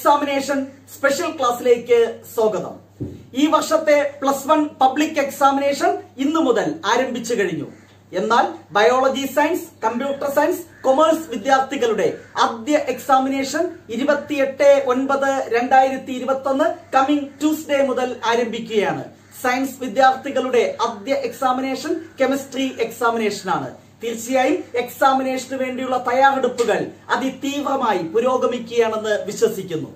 examination special ക്ലാസ്സിലേക്ക് സ്വാഗതം ഈ വർഷത്തെ പ്ലസ് വൺ പബ്ലിക് എക്സാമിനേഷൻ ഇന്നു മുതൽ ആരംഭിച്ചു കഴിഞ്ഞു എന്നാൽ biology science computer science commerce വിദ്യാർത്ഥികളുടെ ആദ്യ എക്സാമിനേഷൻ ഇരുപത്തിയെട്ട് ഒൻപത് രണ്ടായിരത്തി ഇരുപത്തി ഒന്ന് കമ്മിങ് ട്യൂസ്ഡേ മുതൽ ആരംഭിക്കുകയാണ് സയൻസ് വിദ്യാർത്ഥികളുടെ ആദ്യ എക്സാമിനേഷൻ കെമിസ്ട്രി എക്സാമിനേഷൻ ആണ് തീർച്ചയായും എക്സാമിനേഷന് വേണ്ടിയുള്ള തയ്യാറെടുപ്പുകൾ അതിതീവ്രമായി പുരോഗമിക്കുകയാണെന്ന് വിശ്വസിക്കുന്നു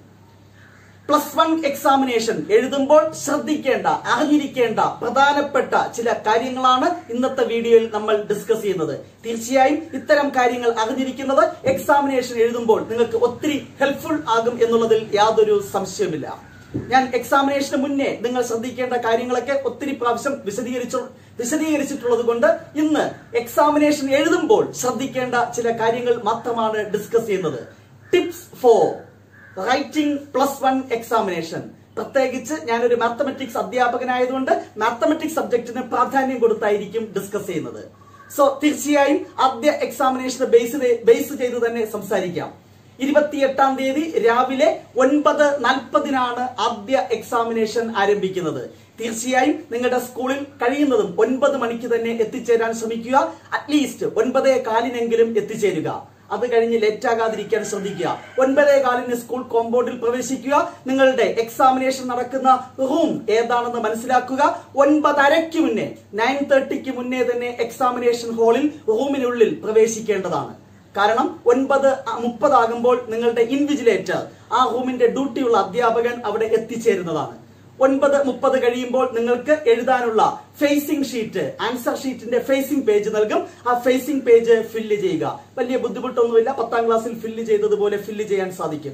പ്ലസ് വൺ എക്സാമിനേഷൻ എഴുതുമ്പോൾ ശ്രദ്ധിക്കേണ്ട അറിഞ്ഞിരിക്കേണ്ട പ്രധാനപ്പെട്ട ചില കാര്യങ്ങളാണ് ഇന്നത്തെ വീഡിയോയിൽ നമ്മൾ ഡിസ്കസ് ചെയ്യുന്നത് തീർച്ചയായും ഇത്തരം കാര്യങ്ങൾ അറിഞ്ഞിരിക്കുന്നത് എക്സാമിനേഷൻ എഴുതുമ്പോൾ നിങ്ങൾക്ക് ഒത്തിരി ഹെൽപ്ഫുൾ ആകും എന്നുള്ളതിൽ യാതൊരു സംശയമില്ല ഞാൻ എക്സാമിനേഷന് മുന്നേ നിങ്ങൾ ശ്രദ്ധിക്കേണ്ട കാര്യങ്ങളൊക്കെ ഒത്തിരി പ്രാവശ്യം വിശദീകരിച്ചു വിശദീകരിച്ചിട്ടുള്ളത് കൊണ്ട് ഇന്ന് എക്സാമിനേഷൻ എഴുതുമ്പോൾ ശ്രദ്ധിക്കേണ്ട ചില കാര്യങ്ങൾ മാത്രമാണ് ഡിസ്കസ് ചെയ്യുന്നത് tips for writing plus one examination പ്രത്യേകിച്ച് ഞാനൊരു മാത്തമെറ്റിക്സ് അധ്യാപകനായതുകൊണ്ട് മാത്തമെറ്റിക്സ് സബ്ജക്റ്റിന് പ്രാധാന്യം കൊടുത്തായിരിക്കും ഡിസ്കസ് ചെയ്യുന്നത് സോ തീർച്ചയായും ആദ്യ എക്സാമിനേഷന് ബേസ് ബേസ് ചെയ്ത് തന്നെ സംസാരിക്കാം ഇരുപത്തിയെട്ടാം തീയതി രാവിലെ ഒൻപത് നാൽപ്പതിനാണ് ആദ്യ എക്സാമിനേഷൻ ആരംഭിക്കുന്നത് തീർച്ചയായും നിങ്ങളുടെ സ്കൂളിൽ കഴിയുന്നതും ഒൻപത് മണിക്ക് തന്നെ എത്തിച്ചേരാൻ ശ്രമിക്കുക അറ്റ്ലീസ്റ്റ് ഒൻപതേ കാലിനെങ്കിലും എത്തിച്ചേരുക അത് കഴിഞ്ഞ് ലേറ്റ് ആകാതിരിക്കാൻ ശ്രദ്ധിക്കുക ഒൻപതേ കാലിന് സ്കൂൾ കോമ്പൗണ്ടിൽ പ്രവേശിക്കുക നിങ്ങളുടെ എക്സാമിനേഷൻ നടക്കുന്ന റൂം ഏതാണെന്ന് മനസ്സിലാക്കുക ഒൻപതരയ്ക്ക് മുന്നേ നയൻ തേർട്ടിക്ക് മുന്നേ തന്നെ എക്സാമിനേഷൻ ഹാളിൽ റൂമിനുള്ളിൽ പ്രവേശിക്കേണ്ടതാണ് കാരണം ഒൻപത് മുപ്പതാകുമ്പോൾ നിങ്ങളുടെ ഇൻവിജിലേറ്റർ ആ റൂമിന്റെ ഡ്യൂട്ടിയുള്ള അധ്യാപകൻ അവിടെ എത്തിച്ചേരുന്നതാണ് ഒൻപത് മുപ്പത് കഴിയുമ്പോൾ നിങ്ങൾക്ക് എഴുതാനുള്ള ഫേസിംഗ് ഷീറ്റ് ആൻസർ ഷീറ്റിന്റെ ഫേസിംഗ് പേജ് നൽകും ആ ഫേസിംഗ് പേജ് ഫില്ല് ചെയ്യുക വലിയ ബുദ്ധിമുട്ടൊന്നുമില്ല പത്താം ക്ലാസ്സിൽ ഫില്ല് ചെയ്തതുപോലെ ഫില്ല് ചെയ്യാൻ സാധിക്കും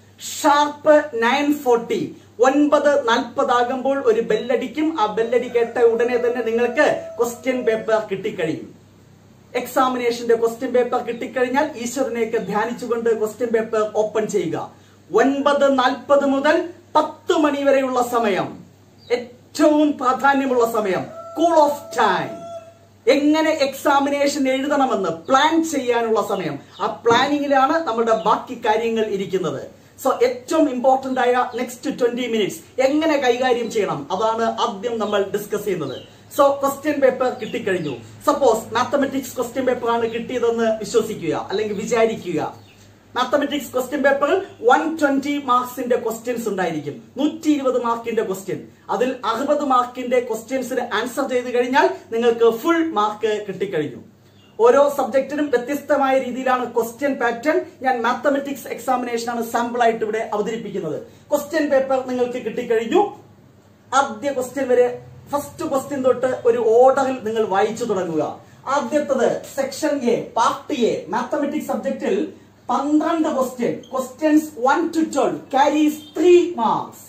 ഷാർപ്പ് നയൻ ഫോർട്ടി ഒൻപത് നാൽപ്പതാകുമ്പോൾ ഒരു ബെല്ലടിക്കും ആ ബെല്ലടി കേട്ട ഉടനെ തന്നെ നിങ്ങൾക്ക് ക്വസ്റ്റ്യൻ പേപ്പർ കിട്ടിക്കഴിയും എക്സാമിനേഷന്റെ ക്വസ്റ്റ്യൻ പേപ്പർ കിട്ടിക്കഴിഞ്ഞാൽ ഈശ്വരനെയൊക്കെ ധ്യാനിച്ചുകൊണ്ട് ക്വസ്റ്റ്യൻ പേപ്പർ ഓപ്പൺ ചെയ്യുക ഒൻപത് നാൽപ്പത് മുതൽ പത്ത് മണി വരെയുള്ള സമയം ഏറ്റവും പ്രാധാന്യമുള്ള സമയം കൂൾ ഓഫ് ടൈം എങ്ങനെ എക്സാമിനേഷൻ എഴുതണമെന്ന് പ്ലാൻ ചെയ്യാനുള്ള സമയം ആ പ്ലാനിങ്ങിലാണ് നമ്മുടെ ബാക്കി കാര്യങ്ങൾ ഇരിക്കുന്നത് സോ ഏറ്റവും ഇമ്പോർട്ടന്റ് ആയ നെക്സ്റ്റ് ട്വന്റി മിനിറ്റ്സ് എങ്ങനെ കൈകാര്യം ചെയ്യണം അതാണ് ആദ്യം നമ്മൾ ഡിസ്കസ് ചെയ്യുന്നത് സോ ക്വസ്റ്റ്യൻ പേപ്പർ കിട്ടിക്കഴിഞ്ഞു സപ്പോസ് മാത്തമെറ്റിക്സ് ക്വസ്റ്റ്യൻ പേപ്പർ ആണ് കിട്ടിയതെന്ന് വിശ്വസിക്കുക അല്ലെങ്കിൽ വിചാരിക്കുക മാത്തമെറ്റിക്സ് ക്വസ്റ്റ്യൻ പേപ്പറിൽ വൺ ട്വന്റി മാർക്സിന്റെ ക്വസ്റ്റ്യൻസ് ഉണ്ടായിരിക്കും നൂറ്റി ഇരുപത് മാർക്കിന്റെ ക്വസ്റ്റ്യൻ അതിൽ അറുപത് മാർക്കിന്റെ ക്വസ്റ്റ്യൻസിന് ആൻസർ ചെയ്ത് കഴിഞ്ഞാൽ നിങ്ങൾക്ക് ഫുൾ മാർക്ക് കിട്ടിക്കഴിഞ്ഞു ഓരോ സബ്ജക്റ്റിനും വ്യത്യസ്തമായ രീതിയിലാണ് ക്വസ്റ്റ്യൻ പാറ്റേൺ ഞാൻ മാത്തമെറ്റിക്സ് എക്സാമിനേഷൻ ആണ് സാമ്പിൾ ആയിട്ട് ഇവിടെ അവതരിപ്പിക്കുന്നത് ക്വസ്റ്റ്യൻ പേപ്പർ നിങ്ങൾക്ക് കിട്ടിക്കഴിഞ്ഞു ആദ്യ ക്വസ്റ്റ്യൻ വരെ ഫസ്റ്റ് ക്വസ്റ്റ്യൻ തൊട്ട് ഒരു ഓർഡറിൽ നിങ്ങൾ വായിച്ചു തുടങ്ങുക ആദ്യത്തത് section A part A mathematics സബ്ജക്റ്റിൽ പന്ത്രണ്ട് question questions one to twelve carries three marks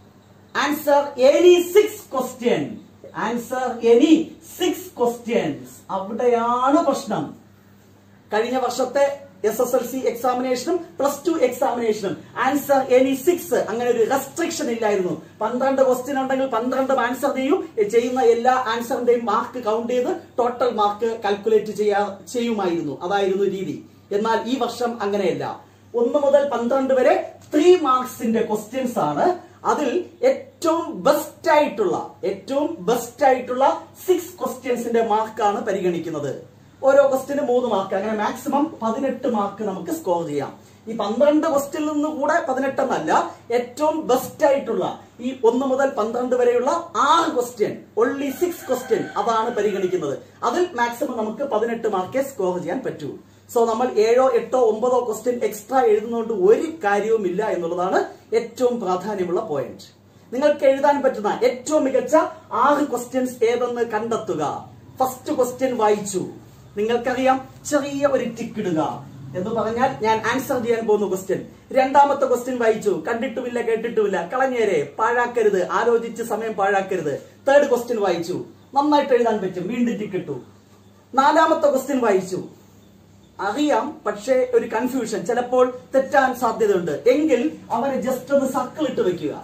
answer any six question answer any six questions അവിടെയാണ് പ്രശ്നം കഴിഞ്ഞ വർഷത്തെ എസ് എസ് എൽ സി എക്സാമിനേഷനും പ്ലസ് ടു എക്സാമിനേഷനും ആൻസർ എനി സിക്സ് അങ്ങനെ ഒരു റെസ്ട്രിക്ഷൻ ഇല്ലായിരുന്നു പന്ത്രണ്ട് ക്വസ്റ്റ്യൻ ഉണ്ടെങ്കിൽ പന്ത്രണ്ട് ആൻസർ ചെയ്യും ചെയ്യുന്ന എല്ലാ ആൻസറിന്റെയും മാർക്ക് കൗണ്ട് ചെയ്ത് ടോട്ടൽ മാർക്ക് കാൽക്കുലേറ്റ് ചെയ്യാ ചെയ്യുമായിരുന്നു അതായിരുന്നു രീതി എന്നാൽ ഈ വർഷം അങ്ങനെയല്ല ഒന്ന് മുതൽ പന്ത്രണ്ട് വരെ ത്രീ മാർക്സിന്റെ ക്വസ്റ്റ്യൻസ് ആണ് അതിൽ ഏറ്റവും ബെസ്റ്റ് ആയിട്ടുള്ള ഏറ്റവും ബെസ്റ്റ് ആയിട്ടുള്ള സിക്സ് ക്വസ്റ്റ്യൻസിന്റെ മാർക്കാണ് പരിഗണിക്കുന്നത് ഓരോ ക്വസ്റ്റ്യന് മൂന്ന് മാർക്ക് അങ്ങനെ മാക്സിമം പതിനെട്ട് മാർക്ക് നമുക്ക് സ്കോർ ചെയ്യാം ഈ പന്ത്രണ്ട് ക്വസ്റ്റ്യനിൽ നിന്ന് കൂടെ പതിനെട്ടെന്നല്ല ഏറ്റവും ബെസ്റ്റ് ആയിട്ടുള്ള ഈ ഒന്ന് മുതൽ പന്ത്രണ്ട് വരെയുള്ള ആറ് ക്വസ്റ്റ്യൻ ഒൺലി സിക്സ് ക്വസ്റ്റ്യൻ അതാണ് പരിഗണിക്കുന്നത് അതിൽ മാക്സിമം നമുക്ക് പതിനെട്ട് മാർക്കേ സ്കോർ ചെയ്യാൻ പറ്റൂ സോ നമ്മൾ ഏഴോ എട്ടോ ഒമ്പതോ ക്വസ്റ്റ്യൻ എക്സ്ട്രാ എഴുതുന്നതുകൊണ്ട് ഒരു കാര്യവുമില്ല എന്നുള്ളതാണ് ഏറ്റവും പ്രാധാന്യമുള്ള പോയിന്റ് നിങ്ങൾക്ക് എഴുതാൻ പറ്റുന്ന ഏറ്റവും മികച്ച ആറ് ക്വസ്റ്റ്യൻസ് ഏതെന്ന് കണ്ടെത്തുക ഫസ്റ്റ് ക്വസ്റ്റ്യൻ വായിച്ചു നിങ്ങൾക്കറിയാം ചെറിയ ഒരു ടിക്ക് ഇടുക എന്ന് പറഞ്ഞാൽ ഞാൻ ആൻസർ ചെയ്യാൻ പോകുന്ന ക്വസ്റ്റ്യൻ രണ്ടാമത്തെ ക്വസ്റ്റ്യൻ വായിച്ചു കണ്ടിട്ടുമില്ല കേട്ടിട്ടുമില്ല കളഞ്ഞേരെ പാഴാക്കരുത് ആലോചിച്ച് സമയം പാഴാക്കരുത് തേർഡ് ക്വസ്റ്റ്യൻ വായിച്ചു നന്നായിട്ട് എഴുതാൻ പറ്റും വീണ്ടും ടിക്ക് ഇട്ടു നാലാമത്തെ ക്വസ്റ്റ്യൻ വായിച്ചു അറിയാം പക്ഷേ ഒരു കൺഫ്യൂഷൻ ചിലപ്പോൾ തെറ്റാൻ സാധ്യതയുണ്ട് എങ്കിൽ അവരെ ജസ്റ്റ് ഒന്ന് സർക്കിൾ ഇട്ട് വെക്കുക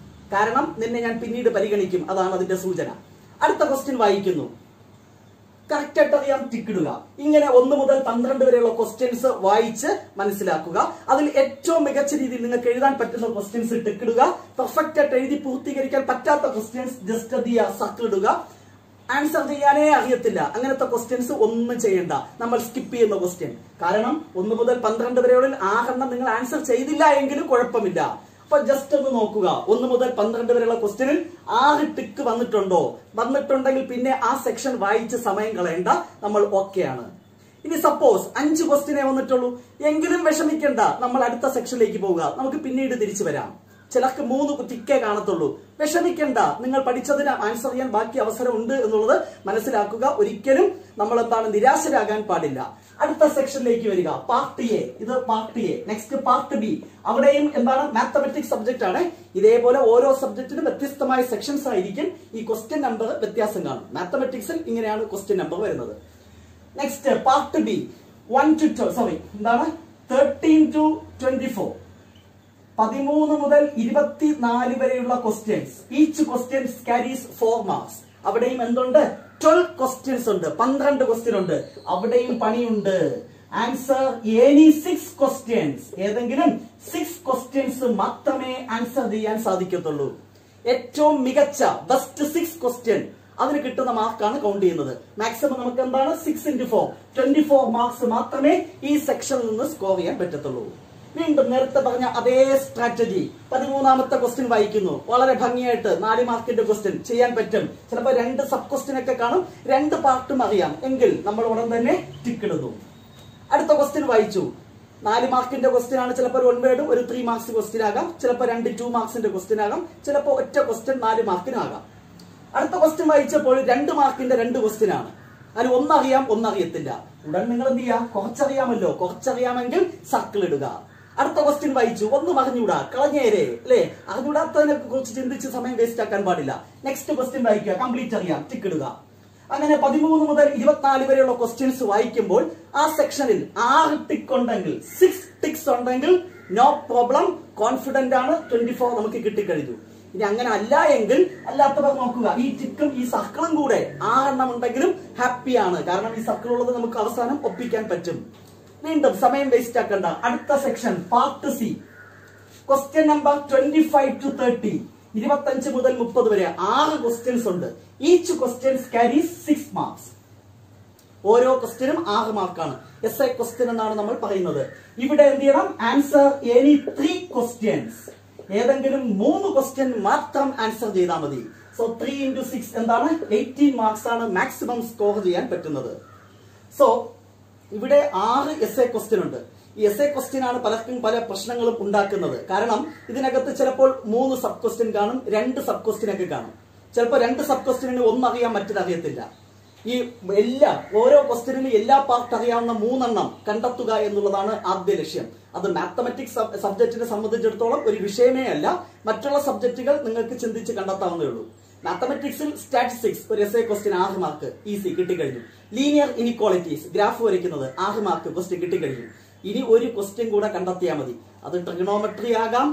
കാരണം നിന്നെ ഞാൻ പിന്നീട് പരിഗണിക്കും അതാണ് അതിന്റെ സൂചന അടുത്ത ക്വസ്റ്റ്യൻ വായിക്കുന്നു കറക്റ്റ് ആയിട്ട് അറിയാം ടിക്കിടുക ഇങ്ങനെ ഒന്ന് മുതൽ പന്ത്രണ്ട് വരെയുള്ള ക്വസ്റ്റ്യൻസ് വായിച്ച് മനസ്സിലാക്കുക അതിൽ ഏറ്റവും മികച്ച രീതിയിൽ നിങ്ങൾക്ക് എഴുതാൻ പറ്റുന്ന ക്വസ്റ്റ്യൻസ് ടിക്കിടുക പെർഫെക്റ്റ് ആയിട്ട് എഴുതി പൂർത്തീകരിക്കാൻ പറ്റാത്ത ക്വസ്റ്റ്യൻസ് ജസ്റ്റ് അത് ചെയ്യുക സർക്കിൾ ഇടുക ആൻസർ ചെയ്യാനേ അറിയത്തില്ല അങ്ങനത്തെ ക്വസ്റ്റ്യൻസ് ഒന്നും ചെയ്യണ്ട നമ്മൾ സ്കിപ്പ് ചെയ്യുന്ന ക്വസ്റ്റ്യൻ കാരണം ഒന്ന് മുതൽ പന്ത്രണ്ട് വരെയുള്ള ആറെണ്ണം നിങ്ങൾ ആൻസർ ചെയ്തില്ല എങ്കിലും കുഴപ്പമില്ല അപ്പൊ ജസ്റ്റ് ഒന്ന് നോക്കുക ഒന്ന് മുതൽ പന്ത്രണ്ട് വരെയുള്ള ക്വസ്റ്റ്യനിൽ ആറ് ടിക്ക് വന്നിട്ടുണ്ടോ വന്നിട്ടുണ്ടെങ്കിൽ പിന്നെ ആ സെക്ഷൻ വായിച്ച് സമയം കളയണ്ട നമ്മൾ okay ആണ് ഇനി സപ്പോസ് അഞ്ച് ക്വസ്റ്റിനെ വന്നിട്ടുള്ളൂ എങ്കിലും വിഷമിക്കണ്ട നമ്മൾ അടുത്ത സെക്ഷനിലേക്ക് പോവുക നമുക്ക് പിന്നീട് തിരിച്ചു വരാം ചിലർക്ക് മൂന്ന് ടിക്കേ കാണത്തുള്ളൂ വിഷമിക്കണ്ട നിങ്ങൾ പഠിച്ചതിന് ആൻസർ ചെയ്യാൻ ബാക്കി അവസരം ഉണ്ട് എന്നുള്ളത് മനസ്സിലാക്കുക ഒരിക്കലും നമ്മൾ എന്താണ് നിരാശരാകാൻ പാടില്ല അടുത്ത സെക്ഷനിലേക്ക് വരിക പാർട്ട് എ ഇത് part A next part B അവിടെയും എന്താണ് മാത്തമെറ്റിക്സ് സബ്ജക്റ്റ് ആണ് ഇതേപോലെ ഓരോ സബ്ജക്റ്റിനും വ്യത്യസ്തമായ സെക്ഷൻസ് ആയിരിക്കും ഈ ക്വസ്റ്റ്യൻ നമ്പർ വ്യത്യാസം കാണും മാത്തമെറ്റിക്സിൽ ഇങ്ങനെയാണ് ക്വസ്റ്റ്യൻ നമ്പർ വരുന്നത് next part B one to sorry എന്താണ് തേർട്ടീൻ ടു ട്വന്റി ഫോർ പതിമൂന്ന് മുതൽ ഇരുപത്തിനാല് വരെയുള്ള questions each questions carries four marks അവിടെയും എന്തുണ്ട് ട്വൽവ് ക്വസ്റ്റ്യൻസ് ഉണ്ട് പന്ത്രണ്ട് ക്വസ്റ്റ്യൻ ഉണ്ട് അവിടെയും പണിയുണ്ട് ആൻസർ എനി സിക്സ് ക്വസ്റ്റ്യൻസ് ഏതെങ്കിലും സിക്സ് ക്വസ്റ്റ്യൻസ് മാത്രമേ ആൻസർ ചെയ്യാൻ സാധിക്കത്തുള്ളൂ ഏറ്റവും മികച്ച ബെസ്റ്റ് സിക്സ് ക്വസ്റ്റ്യൻ അതിന് കിട്ടുന്ന മാർക്കാണ് കൗണ്ട് ചെയ്യുന്നത് മാക്സിമം നമുക്ക് എന്താണ് six into four twenty four marks മാത്രമേ ഈ സെക്ഷനിൽ നിന്ന് സ്കോർ ചെയ്യാൻ പറ്റത്തുള്ളൂ വീണ്ടും നേരത്തെ പറഞ്ഞ അതേ സ്ട്രാറ്റജി പതിമൂന്നാമത്തെ ക്വസ്റ്റ്യൻ വായിക്കുന്നു വളരെ ഭംഗിയായിട്ട് നാല് മാർക്കിന്റെ ക്വസ്റ്റ്യൻ ചെയ്യാൻ പറ്റും ചിലപ്പോൾ രണ്ട് സബ് ക്വസ്റ്റ്യൻ ഒക്കെ കാണും രണ്ട് പാർട്ടും അറിയാം എങ്കിൽ നമ്മൾ ഉടൻ തന്നെ ടിക്ക് ഇടുന്നു അടുത്ത ക്വസ്റ്റ്യൻ വായിച്ചു നാല് മാർക്കിന്റെ ക്വസ്റ്റ്യൻ ആണ് ചിലപ്പോൾ ഒരു വൺ വേർഡും ഒരു ത്രീ മാർക്സ് ക്വസ്റ്റ്യൻ ആകാം ചിലപ്പോൾ രണ്ട് ടു മാർക്സിന്റെ ക്വസ്റ്റ്യൻ ആകാം ചിലപ്പോൾ ഒറ്റ ക്വസ്റ്റ്യൻ നാല് മാർക്കിനാകാം അടുത്ത ക്വസ്റ്റ്യൻ വായിച്ചപ്പോൾ രണ്ട് മാർക്കിന്റെ രണ്ട് ക്വസ്റ്റ്യൻ ആണ് അതിൽ ഒന്നറിയാം ഒന്നറിയത്തില്ല ഉടൻ നിങ്ങൾ എന്ത് ചെയ്യുക കുറച്ചറിയാമല്ലോ കുറച്ചറിയാമെങ്കിൽ സർക്കിൾ ഇടുക അടുത്ത ക്വസ്റ്റ്യൻ വായിച്ചു ഒന്നും അറിഞ്ഞൂടാ കളഞ്ഞേരെ അല്ലേ അറിഞ്ഞൂടാത്തതിനെ കുറിച്ച് ചിന്തിച്ച് സമയം വേസ്റ്റ് ആക്കാൻ പാടില്ല നെക്സ്റ്റ് ക്വസ്റ്റ്യൻ വായിക്കുക കംപ്ലീറ്റ് അറിയാം ടിക്ക് ഇടുക അങ്ങനെ പതിമൂന്ന് മുതൽ ഇരുപത്തിനാല് വരെയുള്ള ക്വസ്റ്റ്യൻസ് വായിക്കുമ്പോൾ ആ സെക്ഷനിൽ ആറ് ടിക്ക് ഉണ്ടെങ്കിൽ സിക്സ് ടിക്സ് ഉണ്ടെങ്കിൽ നോ പ്രോബ്ലം കോൺഫിഡന്റ് ആണ് ട്വന്റി ഫോർ നമുക്ക് കിട്ടിക്കഴിഞ്ഞു ഇനി അങ്ങനെ അല്ല എങ്കിൽ അല്ലാത്തവർ നോക്കുക ഈ ടിക്കും ഈ സർക്കിളും കൂടെ ആറെണ്ണം ഉണ്ടെങ്കിലും ഹാപ്പിയാണ് കാരണം ഈ സർക്കിൾ ഉള്ളത് നമുക്ക് അവസാനം ഒപ്പിക്കാൻ പറ്റും വീണ്ടും സമയം വേസ്റ്റ് ആക്കണ്ട അടുത്ത section part C question number twenty five to thirty ഇരുപത്തഞ്ച് മുതൽ മുപ്പത് വരെ ആറ് ക്വസ്റ്റ്യൻസ് ഉണ്ട് each questions carries six marks ഓരോ ക്വസ്റ്റ്യനും ആറ് മാർക്കാണ് എസ് ഐ ക്വസ്റ്റ്യൻ എന്നാണ് നമ്മൾ പറയുന്നത് ഇവിടെ എന്ത് ചെയ്യണം ആൻസർ എനി ത്രീ ക്വസ്റ്റ്യൻസ് ഏതെങ്കിലും മൂന്ന് ക്വസ്റ്റ്യൻ മാത്രം ആൻസർ ചെയ്താൽ മതി സോ ത്രീ ഇൻറ്റു സിക്സ് എന്താണ് എയ്റ്റീൻ മാർക്സ് ആണ് മാക്സിമം സ്കോർ ചെയ്യാൻ പറ്റുന്നത് സോ ഇവിടെ ആറ് എസ് എ ക്വസ്റ്റ്യൻ ഉണ്ട് ഈ എസ് എ ക്വസ്റ്റ്യൻ ആണ് പലർക്കും പല പ്രശ്നങ്ങളും ഉണ്ടാക്കുന്നത് കാരണം ഇതിനകത്ത് ചിലപ്പോൾ മൂന്ന് സബ് ക്വസ്റ്റ്യൻ കാണും രണ്ട് സബ് ക്വസ്റ്റ്യൻ ഒക്കെ കാണും ചിലപ്പോൾ രണ്ട് സബ് ക്വസ്റ്റ്യനിന് ഒന്നറിയാൻ മറ്റത് അറിയത്തില്ല ഈ എല്ലാ ഓരോ ക്വസ്റ്റ്യനിലും എല്ലാ പാർട്ട് അറിയാവുന്ന മൂന്നെണ്ണം കണ്ടെത്തുക എന്നുള്ളതാണ് ആദ്യ ലക്ഷ്യം അത് മാത്തമെറ്റിക്സ് സബ്ജക്റ്റിനെ സംബന്ധിച്ചിടത്തോളം ഒരു വിഷയമേ അല്ല മറ്റുള്ള സബ്ജക്റ്റുകൾ നിങ്ങൾക്ക് ചിന്തിച്ച് കണ്ടെത്താവുന്നേ ഉള്ളൂ മാത്തമെറ്റിക്സിൽ സ്റ്റാറ്റിസ്റ്റിക്സ് ഒരു എസ് എ ക്വസ്റ്റ്യൻ ആറ് മാർക്ക് ഈസി കിട്ടിക്കഴിഞ്ഞു ലീനിയർ ഇനിക്വാളിറ്റീസ് ഗ്രാഫ് വരയ്ക്കുന്നത് ആറ് മാർക്ക് ക്വസ്റ്റ്യൻ കിട്ടിക്കഴിഞ്ഞു ഇനി ഒരു ക്വസ്റ്റ്യൻ കൂടെ കണ്ടെത്തിയാൽ മതി അത് ട്രിഗണോമെട്രി ആകാം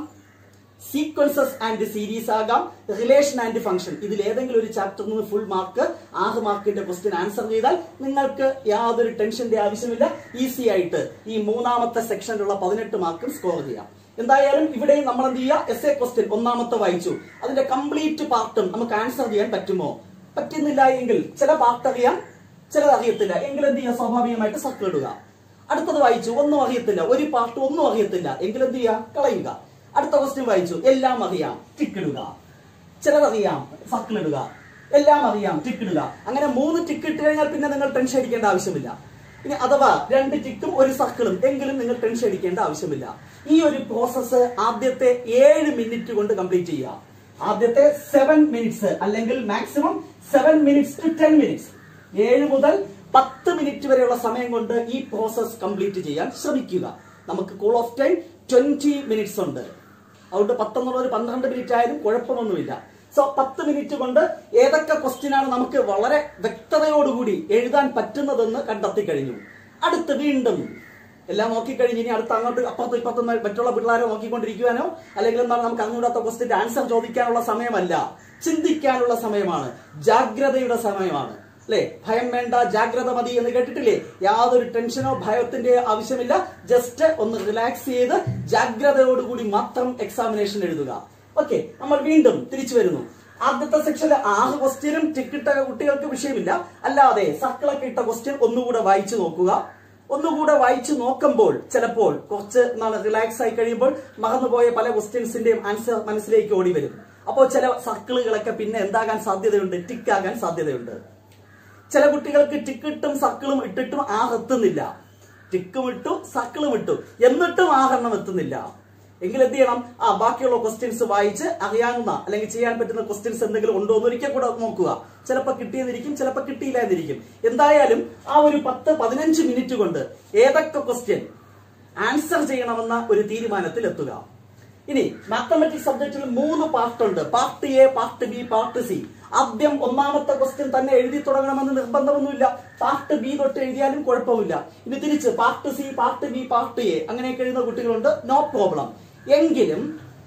സീക്വൻസസ് ആൻഡ് സീരീസ് ആകാം റിലേഷൻ ആൻഡ് ഫംഗ്ഷൻ ഇതിൽ ഏതെങ്കിലും ഒരു ചാപ്റ്ററിൽ നിന്ന് ഫുൾ മാർക്ക് ആറ് മാർക്കിന്റെ ക്വസ്റ്റ്യൻ ആൻസർ ചെയ്താൽ നിങ്ങൾക്ക് യാതൊരു ടെൻഷന്റെ ആവശ്യമില്ല ഈസി ആയിട്ട് ഈ മൂന്നാമത്തെ സെക്ഷനിലുള്ള പതിനെട്ട് മാർക്കും സ്കോർ ചെയ്യാം എന്തായാലും ഇവിടെയും നമ്മൾ എന്ത് ചെയ്യുക എസ് എ ക്വസ്റ്റ്യൻ ഒന്നാമത്തെ വായിച്ചു അതിന്റെ കംപ്ലീറ്റ് പാർട്ടും നമുക്ക് ആൻസർ ചെയ്യാൻ പറ്റുമോ പറ്റുന്നില്ല എങ്കിൽ ചില പാർട്ട് അറിയാം ചിലത് അറിയത്തില്ല എങ്കിൽ എന്ത് ചെയ്യുക സ്വാഭാവികമായിട്ട് സർക്കിൾ ഇടുക അടുത്തത് വായിച്ചു ഒന്നും അറിയത്തില്ല ഒരു പാർട്ട് ഒന്നും അറിയത്തില്ല എങ്കിൽ എന്ത് ചെയ്യുക കളയുക അടുത്ത ക്വസ്റ്റ്യൻ വായിച്ചു എല്ലാം അറിയാം ടിക്കിടുക ചിലതറിയാം സർക്കിൾ ഇടുക എല്ലാം അറിയാം ടിക്കിടുക അങ്ങനെ മൂന്ന് ടിക്ക് ഇട്ട് കഴിഞ്ഞാൽ പിന്നെ നിങ്ങൾ ടെൻഷൻ അടിക്കേണ്ട ആവശ്യമില്ല ഇനി അഥവാ രണ്ട് ടിക്കും ഒരു സർക്കിളും എങ്കിലും നിങ്ങൾ ടെൻഷൻ അടിക്കേണ്ട ആവശ്യമില്ല ഈ ഒരു പ്രോസസ്സ് ആദ്യത്തെ ഏഴ് മിനിറ്റ് കൊണ്ട് കംപ്ലീറ്റ് ചെയ്യുക ആദ്യത്തെ സെവൻ മിനിറ്റ്സ് അല്ലെങ്കിൽ maximum seven minutes to ten minutes ഏഴ് മുതൽ പത്ത് മിനിറ്റ് വരെയുള്ള സമയം കൊണ്ട് ഈ പ്രോസസ് കംപ്ലീറ്റ് ചെയ്യാൻ ശ്രമിക്കുക നമുക്ക് cool off time twenty minutes ഉണ്ട് അതുകൊണ്ട് പത്തെന്നുള്ള ഒരു പന്ത്രണ്ട് മിനിറ്റ് ആയാലും കുഴപ്പമൊന്നുമില്ല സോ പത്ത് മിനിറ്റ് കൊണ്ട് ഏതൊക്കെ ക്വസ്റ്റ്യൻ ആണ് നമുക്ക് വളരെ വ്യക്തതയോടുകൂടി എഴുതാൻ പറ്റുന്നതെന്ന് കണ്ടെത്തി കഴിഞ്ഞു അടുത്ത് വീണ്ടും എല്ലാം നോക്കിക്കഴിഞ്ഞ് ഇനി അടുത്ത് അങ്ങോട്ട് അപ്പുറത്ത് ഇപ്പുറത്ത് മറ്റുള്ള പിള്ളേരെ നോക്കിക്കൊണ്ടിരിക്കുവാനോ അല്ലെങ്കിൽ എന്താണ് നമുക്ക് അങ്ങോട്ടാത്ത ക്വസ്റ്റ്യന്റെ ആൻസർ ചോദിക്കാനുള്ള സമയമല്ല ചിന്തിക്കാനുള്ള സമയമാണ് ജാഗ്രതയുടെ സമയമാണ് അല്ലെ ഭയം വേണ്ട ജാഗ്രത മതി എന്ന് കേട്ടിട്ടില്ലേ യാതൊരു ടെൻഷനോ ഭയത്തിന്റെ ആവശ്യമില്ല ജസ്റ്റ് ഒന്ന് റിലാക്സ് ചെയ്ത് ജാഗ്രതയോടുകൂടി മാത്രം എക്സാമിനേഷൻ എഴുതുക ഓക്കെ നമ്മൾ വീണ്ടും തിരിച്ചു വരുന്നു ആദ്യത്തെ സെക്ഷനിലെ ആറ് ക്വസ്റ്റ്യനും ടിക്കിട്ട കുട്ടികൾക്ക് വിഷയമില്ല അല്ലാതെ സർക്കിളൊക്കെ ഇട്ട ക്വസ്റ്റ്യൻ ഒന്നുകൂടെ വായിച്ചു നോക്കുക ഒന്നുകൂടെ വായിച്ചു നോക്കുമ്പോൾ ചിലപ്പോൾ കുറച്ച് നാൾ റിലാക്സ് ആയി കഴിയുമ്പോൾ മറന്നുപോയ പല ക്വസ്റ്റ്യൻസിന്റെയും ആൻസർ മനസ്സിലേക്ക് ഓടി വരും അപ്പോൾ ചില സർക്കിളുകളൊക്കെ പിന്നെ എന്താകാൻ സാധ്യതയുണ്ട് ടിക്ക് ആകാൻ സാധ്യതയുണ്ട് ചില കുട്ടികൾക്ക് ടിക്കിട്ടും സർക്കിളും ഇട്ടിട്ടും ആറ് എത്തുന്നില്ല ടിക്കും ഇട്ടു സർക്കിളും ഇട്ടു എന്നിട്ടും ആറെണ്ണം എത്തുന്നില്ല എങ്കിൽ എന്ത് ചെയ്യണം ആ ബാക്കിയുള്ള ക്വസ്റ്റ്യൻസ് വായിച്ച് അറിയാവുന്ന അല്ലെങ്കിൽ ചെയ്യാൻ പറ്റുന്ന ക്വസ്റ്റ്യൻസ് എന്തെങ്കിലും ഉണ്ടോ എന്ന് ഒരിക്കൽ കൂടെ നോക്കുക ചിലപ്പോൾ കിട്ടിയെന്നിരിക്കും ചിലപ്പോൾ കിട്ടിയില്ല എന്നിരിക്കും എന്തായാലും ആ ഒരു പത്ത് പതിനഞ്ച് മിനിറ്റ് കൊണ്ട് ഏതൊക്കെ ക്വസ്റ്റ്യൻ ആൻസർ ചെയ്യണമെന്ന ഒരു തീരുമാനത്തിൽ എത്തുക ഇനി മാത്തമെറ്റിക്സ് സബ്ജക്റ്റിൽ മൂന്ന് പാർട്ടുണ്ട് part A part B part C ആദ്യം ഒന്നാമത്തെ ക്വസ്റ്റ്യൻ തന്നെ എഴുതി തുടങ്ങണമെന്ന് നിർബന്ധമൊന്നുമില്ല പാർട്ട് ബി തൊട്ട് എഴുതിയാലും കുഴപ്പമില്ല ഇനി തിരിച്ച് part C part B part A അങ്ങനെയൊക്കെ എഴുതുന്ന കുട്ടികളുണ്ട് നോ പ്രോബ്ലം എങ്കിലും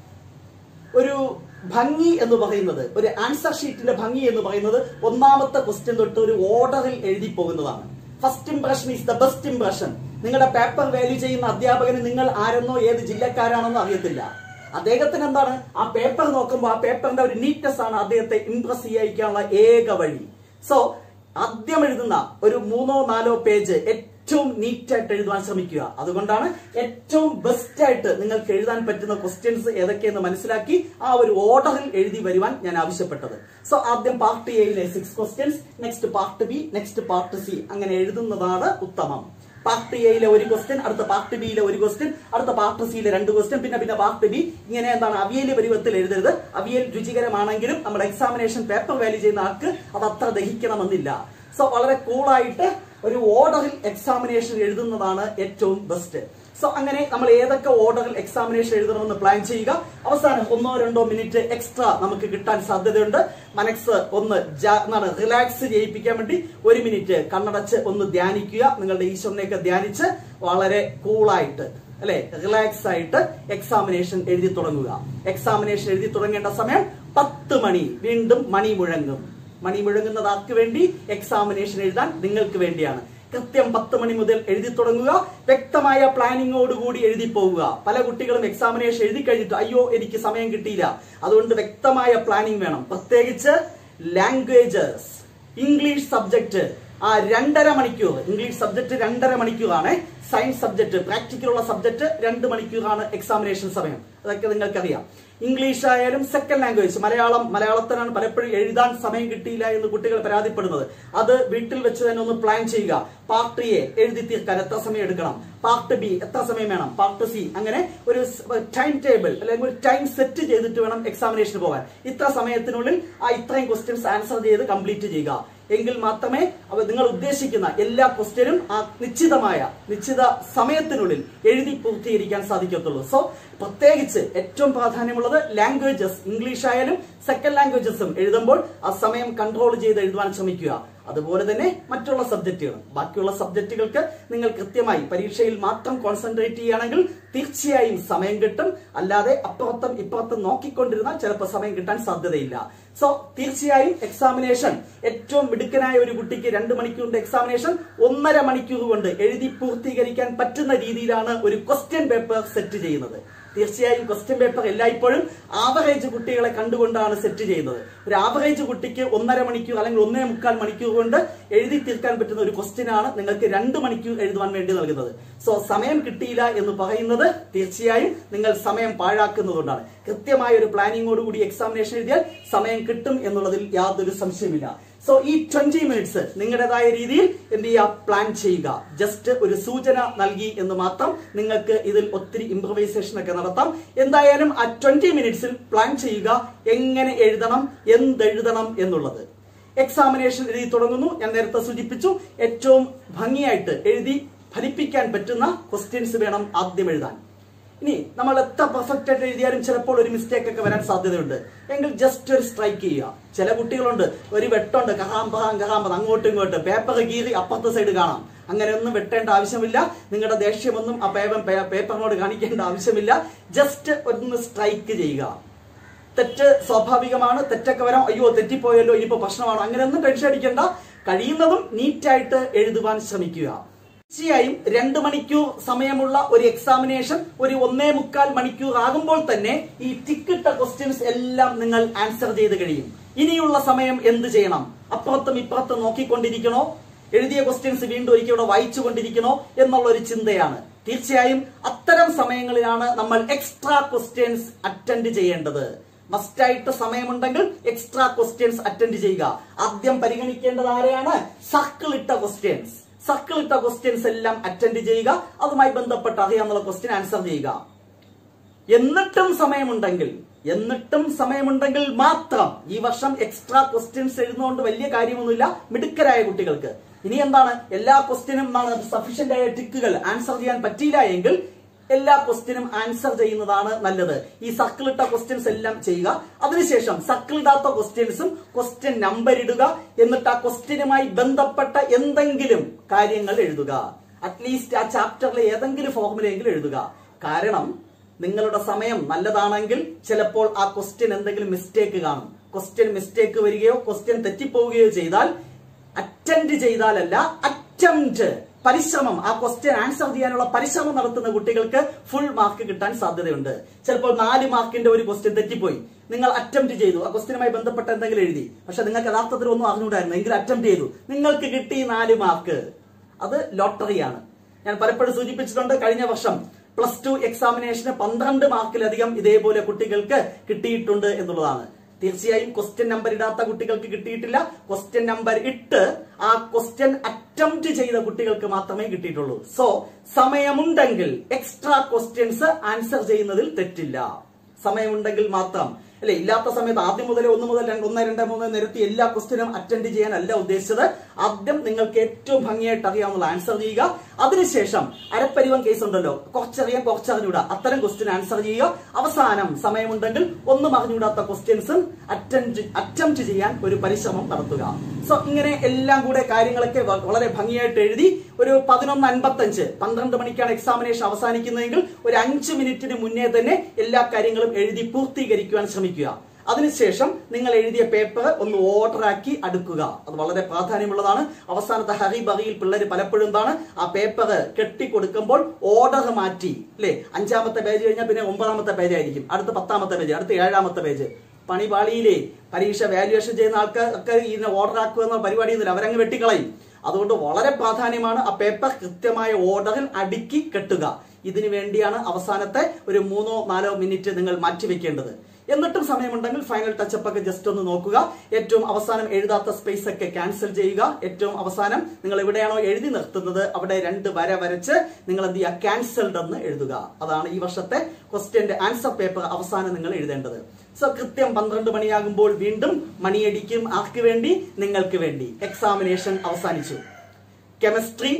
ഒരു ഭംഗി എന്ന് പറയുന്നത് ഒരു ആൻസർ ഷീറ്റിന്റെ ഭംഗി എന്ന് പറയുന്നത് ഒന്നാമത്തെ ക്വസ്റ്റ്യൻ തൊട്ട് ഒരു ഓർഡറിൽ എഴുതി പോകുന്നതാണ് first impression is the best impression നിങ്ങളുടെ പേപ്പർ വാല്യൂ ചെയ്യുന്ന അധ്യാപകന് നിങ്ങൾ ആരെന്നോ ഏത് ജില്ലക്കാരാണെന്നോ അറിയത്തില്ല അദ്ദേഹത്തിന് എന്താണ് ആ പേപ്പർ നോക്കുമ്പോൾ ആ പേപ്പറിന്റെ ഒരു നീറ്റ്നെസ് ആണ് അദ്ദേഹത്തെ ഇംപ്രസ് ചെയ്യിക്കാനുള്ള ഏക വഴി സോ ആദ്യം എഴുതുന്ന ഒരു മൂന്നോ നാലോ പേജ് ഏറ്റവും നീറ്റായിട്ട് എഴുതാൻ ശ്രമിക്കുക അതുകൊണ്ടാണ് ഏറ്റവും ബെസ്റ്റ് ആയിട്ട് നിങ്ങൾക്ക് എഴുതാൻ പറ്റുന്ന ക്വസ്റ്റ്യൻസ് ഏതൊക്കെയെന്ന് മനസ്സിലാക്കി ആ ഒരു ഓർഡറിൽ എഴുതി വരുവാൻ ഞാൻ ആവശ്യപ്പെട്ടത് സോ ആദ്യം പാർട്ട് എയിലെ six questions next part B next part C അങ്ങനെ എഴുതുന്നതാണ് ഉത്തമം പാർട്ട് എയിലെ ഒരു ക്വസ്റ്റ്യൻ അടുത്ത പാർട്ട് ബിയിലെ ഒരു ക്വസ്റ്റ്യൻ അടുത്ത പാർട്ട് സിയിലെ രണ്ട് ക്വസ്റ്റ്യൻ പിന്നെ പിന്നെ പാർട്ട് ബി ഇങ്ങനെ എന്താണ് അവിയൽ പരുവത്തിൽ എഴുതരുത് അവിയൽ രുചികരമാണെങ്കിലും നമ്മുടെ എക്സാമിനേഷൻ പേപ്പർ വാല്യൂ ചെയ്യുന്ന ആൾക്ക് അത് അത്ര ദഹിക്കണമെന്നില്ല സോ വളരെ കൂളായിട്ട് ഒരു ഓർഡറിൽ എക്സാമിനേഷൻ എഴുതുന്നതാണ് ഏറ്റവും ബെസ്റ്റ് സോ അങ്ങനെ നമ്മൾ ഏതൊക്കെ ഓർഡറിൽ എക്സാമിനേഷൻ എഴുതണമെന്ന് പ്ലാൻ ചെയ്യുക അവസാനം ഒന്നോ രണ്ടോ മിനിറ്റ് എക്സ്ട്രാ നമുക്ക് കിട്ടാൻ സാധ്യതയുണ്ട് മനസ്സ് ഒന്ന് ജാ- എന്താണ് റിലാക്സ് ചെയ്യിപ്പിക്കാൻ വേണ്ടി ഒരു മിനിറ്റ് കണ്ണടച്ച് ഒന്ന് ധ്യാനിക്കുക നിങ്ങളുടെ ഈശ്വരനെയൊക്കെ ധ്യാനിച്ച് വളരെ കൂളായിട്ട് അല്ലെ റിലാക്സ് ആയിട്ട് എക്സാമിനേഷൻ എഴുതി തുടങ്ങുക എക്സാമിനേഷൻ എഴുതി തുടങ്ങേണ്ട സമയം പത്ത് മണി വീണ്ടും മണി മുഴങ്ങും മണി മുഴങ്ങുന്നത് ആർക്ക് വേണ്ടി എക്സാമിനേഷൻ എഴുതാൻ നിങ്ങൾക്ക് വേണ്ടിയാണ് കൃത്യം പത്ത് മണി മുതൽ എഴുതി തുടങ്ങുക വ്യക്തമായ പ്ലാനിങ്ങോടുകൂടി എഴുതി പോവുക പല കുട്ടികളും എക്സാമിനേഷൻ എഴുതി കഴിഞ്ഞിട്ട് അയ്യോ എനിക്ക് സമയം കിട്ടിയില്ല അതുകൊണ്ട് വ്യക്തമായ പ്ലാനിങ് വേണം പ്രത്യേകിച്ച് ലാംഗ്വേജസ് ഇംഗ്ലീഷ് സബ്ജക്ട് ആ രണ്ടര മണിക്കൂർ ഇംഗ്ലീഷ് സബ്ജക്ട് രണ്ടര മണിക്കൂറാണ് സയൻസ് സബ്ജക്ട് പ്രാക്ടിക്കലുള്ള സബ്ജക്ട് രണ്ട് മണിക്കൂറാണ് എക്സാമിനേഷൻ സമയം അതൊക്കെ നിങ്ങൾക്കറിയാം ഇംഗ്ലീഷ് ആയാലും സെക്കൻഡ് ലാംഗ്വേജ് മലയാളം മലയാളത്തിനാണ് പലപ്പോഴും എഴുതാൻ സമയം കിട്ടിയില്ല എന്ന് കുട്ടികൾ പരാതിപ്പെടുന്നത് അത് വീട്ടിൽ വെച്ച് തന്നെ ഒന്ന് പ്ലാൻ ചെയ്യുക പാർട്ട് എ എഴുതി തീർക്കാൻ എത്ര സമയം എടുക്കണം പാർട്ട് ബി എത്ര സമയം വേണം പാർട്ട് സി അങ്ങനെ ഒരു ടൈം ടേബിൾ അല്ലെങ്കിൽ ഒരു ടൈം സെറ്റ് ചെയ്തിട്ട് വേണം എക്സാമിനേഷന് പോകാൻ ഇത്ര സമയത്തിനുള്ളിൽ ആ ഇത്രയും ക്വസ്റ്റ്യൻസ് ആൻസർ ചെയ്ത് കംപ്ലീറ്റ് ചെയ്യുക എങ്കിൽ മാത്രമേ അവ നിങ്ങൾ ഉദ്ദേശിക്കുന്ന എല്ലാ ക്വസ്റ്റ്യനും ആ നിശ്ചിതമായ നിശ്ചിത സമയത്തിനുള്ളിൽ എഴുതി പൂർത്തീകരിക്കാൻ സാധിക്കത്തുള്ളൂ സോ പ്രത്യേകിച്ച് ഏറ്റവും പ്രാധാന്യമുള്ളത് ലാംഗ്വേജസ് ഇംഗ്ലീഷ് ആയാലും സെക്കൻഡ് ലാംഗ്വേജസും എഴുതുമ്പോൾ ആ സമയം കൺട്രോൾ ചെയ്ത് എഴുതുവാൻ ശ്രമിക്കുക അതുപോലെ തന്നെ മറ്റുള്ള സബ്ജക്റ്റുകൾ ബാക്കിയുള്ള സബ്ജക്റ്റുകൾക്ക് നിങ്ങൾ കൃത്യമായി പരീക്ഷയിൽ മാത്രം കോൺസെൻട്രേറ്റ് ചെയ്യുകയാണെങ്കിൽ തീർച്ചയായും സമയം കിട്ടും അല്ലാതെ അപ്പുറത്തും ഇപ്പുറത്തും നോക്കിക്കൊണ്ടിരുന്നാൽ ചിലപ്പോൾ സമയം കിട്ടാൻ സാധ്യതയില്ല സോ തീർച്ചയായും എക്സാമിനേഷൻ ഏറ്റവും മിടുക്കനായ ഒരു കുട്ടിക്ക് രണ്ട് മണിക്കൂറിന്റെ എക്സാമിനേഷൻ ഒന്നര മണിക്കൂർ കൊണ്ട് എഴുതി പൂർത്തീകരിക്കാൻ പറ്റുന്ന രീതിയിലാണ് ഒരു ക്വസ്റ്റ്യൻ പേപ്പർ സെറ്റ് ചെയ്യുന്നത് തീർച്ചയായും ക്വസ്റ്റ്യൻ പേപ്പർ എല്ലായ്പ്പോഴും ആവറേജ് കുട്ടികളെ കണ്ടുകൊണ്ടാണ് സെറ്റ് ചെയ്യുന്നത് ഒരു ആവറേജ് കുട്ടിക്ക് ഒന്നര മണിക്കൂർ അല്ലെങ്കിൽ ഒന്നേ മുക്കാൽ മണിക്കൂർ കൊണ്ട് എഴുതി തീർക്കാൻ പറ്റുന്ന ഒരു ക്വസ്റ്റ്യൻ ആണ് നിങ്ങൾക്ക് രണ്ട് മണിക്കൂർ എഴുതുവാൻ വേണ്ടി നൽകുന്നത് സോ സമയം കിട്ടിയില്ല എന്ന് പറയുന്നത് തീർച്ചയായും നിങ്ങൾ സമയം പാഴാക്കുന്നതുകൊണ്ടാണ് കൃത്യമായ ഒരു പ്ലാനിങ്ങോടുകൂടി എക്സാമിനേഷൻ എഴുതിയാൽ സമയം കിട്ടും എന്നുള്ളതിൽ യാതൊരു സംശയമില്ല സോ ഈ ട്വന്റി മിനിറ്റ്സ് നിങ്ങളുടേതായ രീതിയിൽ എന്ത് ചെയ്യുക പ്ലാൻ ചെയ്യുക ജസ്റ്റ് ഒരു സൂചന നൽകി എന്ന് മാത്രം നിങ്ങൾക്ക് ഇതിൽ ഒത്തിരി ഇംപ്രവൈസേഷൻ ഒക്കെ നടത്താം എന്തായാലും ആ ട്വന്റി മിനിറ്റ്സിൽ പ്ലാൻ ചെയ്യുക എങ്ങനെ എഴുതണം എന്തെഴുതണം എന്നുള്ളത് എക്സാമിനേഷൻ എഴുതി തുടങ്ങുന്നു ഞാൻ നേരത്തെ സൂചിപ്പിച്ചു ഏറ്റവും ഭംഗിയായിട്ട് എഴുതി ഫലിപ്പിക്കാൻ പറ്റുന്ന ക്വസ്റ്റ്യൻസ് വേണം ആദ്യം എഴുതാൻ ഇനി നമ്മൾ എത്ര പെർഫെക്റ്റ് ആയിട്ട് എഴുതിയാലും ചിലപ്പോൾ ഒരു മിസ്റ്റേക്ക് ഒക്കെ വരാൻ സാധ്യതയുണ്ട് എങ്കിൽ ജസ്റ്റ് ഒരു സ്ട്രൈക്ക് ചെയ്യുക ചില കുട്ടികളുണ്ട് ഒരു വെട്ടുണ്ട് കഹാം പഹാം കഹാം പഹാം അങ്ങോട്ടും ഇങ്ങോട്ടും പേപ്പർ കീറി അപ്പുറത്തെ സൈഡ് കാണാം അങ്ങനെ ഒന്നും വെട്ടേണ്ട ആവശ്യമില്ല നിങ്ങളുടെ ദേഷ്യമൊന്നും ആ പേപ്പർ പേപ്പറിനോട് കാണിക്കേണ്ട ആവശ്യമില്ല ജസ്റ്റ് ഒന്ന് സ്ട്രൈക്ക് ചെയ്യുക തെറ്റ് സ്വാഭാവികമാണ് തെറ്റൊക്കെ വരാം അയ്യോ തെറ്റിപ്പോയല്ലോ ഇനിയിപ്പോ പ്രശ്നമാണോ അങ്ങനെ ഒന്നും ടെൻഷൻ അടിക്കേണ്ട കഴിയുന്നതും നീറ്റായിട്ട് എഴുതുവാൻ ശ്രമിക്കുക തീർച്ചയായും രണ്ട് മണിക്കൂർ സമയമുള്ള ഒരു എക്സാമിനേഷൻ ഒരു ഒന്നേ മുക്കാൽ മണിക്കൂർ ആകുമ്പോൾ തന്നെ ഈ ടിക്കിട്ട ക്വസ്റ്റ്യൻസ് എല്ലാം നിങ്ങൾ ആൻസർ ചെയ്ത് കഴിയും ഇനിയുള്ള സമയം എന്ത് ചെയ്യണം അപ്പുറത്തും ഇപ്പുറത്തും നോക്കിക്കൊണ്ടിരിക്കണോ എഴുതിയ ക്വസ്റ്റ്യൻസ് വീണ്ടും ഒരിക്കൽ ഇവിടെ വായിച്ചു കൊണ്ടിരിക്കണോ എന്നുള്ള ഒരു ചിന്തയാണ് തീർച്ചയായും അത്തരം സമയങ്ങളിലാണ് നമ്മൾ എക്സ്ട്രാ ക്വസ്റ്റ്യൻസ് അറ്റൻഡ് ചെയ്യേണ്ടത് മസ്റ്റായിട്ട് സമയമുണ്ടെങ്കിൽ എക്സ്ട്രാ ക്വസ്റ്റ്യൻസ് അറ്റൻഡ് ചെയ്യുക ആദ്യം പരിഗണിക്കേണ്ടത് ആരെയാണ് സർക്കിൾ ഇട്ട ക്വസ്റ്റ്യൻസ് സർക്കിൾ ഇട്ട ക്വസ്റ്റ്യൻസ് എല്ലാം അറ്റൻഡ് ചെയ്യുക അതുമായി ബന്ധപ്പെട്ട് അറിയാവുന്ന ക്വസ്റ്റ്യൻ ആൻസർ ചെയ്യുക എന്നിട്ടും സമയമുണ്ടെങ്കിൽ എന്നിട്ടും സമയമുണ്ടെങ്കിൽ മാത്രം ഈ വർഷം എക്സ്ട്രാ ക്വസ്റ്റ്യൻസ് എഴുതുന്നതുകൊണ്ട് വലിയ കാര്യമൊന്നുമില്ല മിടുക്കരായ കുട്ടികൾക്ക് ഇനി എന്താണ് എല്ലാ ക്വസ്റ്റ്യനും എന്താണ് സഫീഷ്യന്റ് ആയ ടിക്കുകൾ ആൻസർ ചെയ്യാൻ പറ്റിയില്ല എങ്കിൽ എല്ലാ ക്വസ്റ്റ്യനും ആൻസർ ചെയ്യുന്നതാണ് നല്ലത് ഈ സർക്കിൾ ഇട്ട ക്വസ്റ്റ്യൻസ് എല്ലാം ചെയ്യുക അതിനുശേഷം സർക്കിൾ ഇടാത്ത ക്വസ്റ്റ്യൻസും ക്വസ്റ്റ്യൻ നമ്പർ ഇടുക എന്നിട്ട് ആ ക്വസ്റ്റ്യനുമായി ബന്ധപ്പെട്ട എന്തെങ്കിലും കാര്യങ്ങൾ എഴുതുക അറ്റ്ലീസ്റ്റ് ആ ചാപ്റ്ററിലെ ഏതെങ്കിലും ഫോർമുലയെങ്കിലും എഴുതുക കാരണം നിങ്ങളുടെ സമയം നല്ലതാണെങ്കിൽ ചിലപ്പോൾ ആ ക്വസ്റ്റ്യൻ എന്തെങ്കിലും മിസ്റ്റേക്ക് കാണും ക്വസ്റ്റ്യൻ മിസ്റ്റേക്ക് വരികയോ ക്വസ്റ്റ്യൻ തെറ്റിപ്പോവുകയോ ചെയ്താൽ അറ്റൻഡ് ചെയ്താലല്ല അറ്റംപ്റ്റ് പരിശ്രമം ആ ക്വസ്റ്റ്യൻ ആൻസർ ചെയ്യാനുള്ള പരിശ്രമം നടത്തുന്ന കുട്ടികൾക്ക് ഫുൾ മാർക്ക് കിട്ടാൻ സാധ്യതയുണ്ട് ചിലപ്പോൾ നാല് മാർക്കിന്റെ ഒരു ക്വസ്റ്റ്യൻ തെറ്റിപ്പോയി നിങ്ങൾ അറ്റംപ്റ്റ് ചെയ്തു ആ ക്വസ്റ്റ്യനുമായി ബന്ധപ്പെട്ട എന്തെങ്കിലും എഴുതി പക്ഷെ നിങ്ങൾക്ക് യഥാർത്ഥത്തിൽ ഒന്നും അറിഞ്ഞുകൂടായിരുന്നു എങ്കിലും അറ്റംപ്റ്റ് ചെയ്തു നിങ്ങൾക്ക് കിട്ടി നാല് മാർക്ക് അത് ലോട്ടറിയാണ് ഞാൻ പലപ്പോഴും സൂചിപ്പിച്ചിട്ടുണ്ട് കഴിഞ്ഞ വർഷം പ്ലസ് ടു എക്സാമിനേഷന് പന്ത്രണ്ട് മാർക്കിലധികം ഇതേപോലെ കുട്ടികൾക്ക് കിട്ടിയിട്ടുണ്ട് എന്നുള്ളതാണ് തീർച്ചയായും ക്വസ്റ്റ്യൻ നമ്പർ ഇടാത്ത കുട്ടികൾക്ക് കിട്ടിയിട്ടില്ല ക്വസ്റ്റ്യൻ നമ്പർ ഇട്ട് ആ ക്വസ്റ്റ്യൻ അറ്റംപ്റ്റ് ചെയ്ത കുട്ടികൾക്ക് മാത്രമേ കിട്ടിയിട്ടുള്ളൂ സോ സമയമുണ്ടെങ്കിൽ എക്സ്ട്രാ ക്വസ്റ്റ്യൻസ് ആൻസർ ചെയ്യുന്നതിൽ തെറ്റില്ല സമയമുണ്ടെങ്കിൽ മാത്രം അല്ലെ ഇല്ലാത്ത സമയത്ത് ആദ്യം മുതൽ ഒന്ന് മുതൽ രണ്ട് ഒന്ന് രണ്ട് മൂന്ന് നിരത്തി എല്ലാ ക്വസ്റ്റ്യനും അറ്റൻഡ് ചെയ്യാനല്ല ഉദ്ദേശിച്ചത് ആദ്യം നിങ്ങൾക്ക് ഏറ്റവും ഭംഗിയായിട്ട് അറിയാവുന്ന ആൻസർ ചെയ്യുക അതിനുശേഷം അരപ്പരിവം കേസ് ഉണ്ടല്ലോ കുറച്ചറിയാൻ കുറച്ചറിഞ്ഞൂടാ അത്തരം ക്വസ്റ്റ്യൻ ആൻസർ ചെയ്യുക അവസാനം സമയമുണ്ടെങ്കിൽ ഒന്നും അറിഞ്ഞുകൂടാത്ത ക്വസ്റ്റ്യൻസും അറ്റൻഡ് അറ്റംപ്റ്റ് ചെയ്യാൻ ഒരു പരിശ്രമം നടത്തുക സോ ഇങ്ങനെ എല്ലാം കൂടെ കാര്യങ്ങളൊക്കെ വ- വളരെ ഭംഗിയായിട്ട് എഴുതി ഒരു പതിനൊന്ന് അൻപത്തഞ്ച് പന്ത്രണ്ട് മണിക്കാണ് എക്സാമിനേഷൻ അവസാനിക്കുന്നതെങ്കിൽ ഒരു അഞ്ച് മിനിറ്റിന് മുന്നേ തന്നെ എല്ലാ കാര്യങ്ങളും എഴുതി പൂർത്തീകരിക്കുവാൻ ശ്രമിക്കുക അതിനുശേഷം നിങ്ങൾ എഴുതിയ പേപ്പർ ഒന്ന് ഓർഡർ ആക്കി അടുക്കുക അത് വളരെ പ്രാധാന്യമുള്ളതാണ് അവസാനത്തെ ഹറി ബറിയിൽ പിള്ളേർ പലപ്പോഴും എന്താണ് ആ പേപ്പർ കെട്ടിക്കൊടുക്കുമ്പോൾ ഓർഡർ മാറ്റി അല്ലെ അഞ്ചാമത്തെ പേജ് കഴിഞ്ഞാൽ പിന്നെ ഒമ്പതാമത്തെ പേജ് ആയിരിക്കും അടുത്ത പത്താമത്തെ പേജ് അടുത്ത ഏഴാമത്തെ പേജ് പണിപാളിയിലെ പരീക്ഷ വാല്യുവേഷൻ ചെയ്യുന്ന ആൾക്കാർ ഒക്കെ ഇതിനെ ഓർഡർ ആക്കുക എന്ന പരിപാടിയൊന്നുമില്ല അവരങ്ങ് വെട്ടിക്കളയും അതുകൊണ്ട് വളരെ പ്രാധാന്യമാണ് ആ പേപ്പർ കൃത്യമായ ഓർഡറിൽ അടുക്കി കെട്ടുക ഇതിനു വേണ്ടിയാണ് അവസാനത്തെ ഒരു മൂന്നോ നാലോ മിനിറ്റ് നിങ്ങൾ മാറ്റിവെക്കേണ്ടത് എന്നിട്ടും സമയമുണ്ടെങ്കിൽ ഫൈനൽ ടച്ചപ്പ് ഒക്കെ ജസ്റ്റ് ഒന്ന് നോക്കുക ഏറ്റവും അവസാനം എഴുതാത്ത സ്പേസ് ഒക്കെ ക്യാൻസൽ ചെയ്യുക ഏറ്റവും അവസാനം നിങ്ങൾ എവിടെയാണോ എഴുതി നിർത്തുന്നത് അവിടെ രണ്ട് വര വരച്ച് നിങ്ങൾ എന്ത് ചെയ്യുക ക്യാൻസൽഡ് എന്ന് എഴുതുക അതാണ് ഈ വർഷത്തെ ക്വസ്റ്റ്യന്റെ ആൻസർ പേപ്പർ അവസാനം നിങ്ങൾ എഴുതേണ്ടത് സോ കൃത്യം പന്ത്രണ്ട് മണിയാകുമ്പോൾ വീണ്ടും മണിയടിക്കും ആർക്ക് വേണ്ടി നിങ്ങൾക്ക് വേണ്ടി എക്സാമിനേഷൻ അവസാനിച്ചു chemistry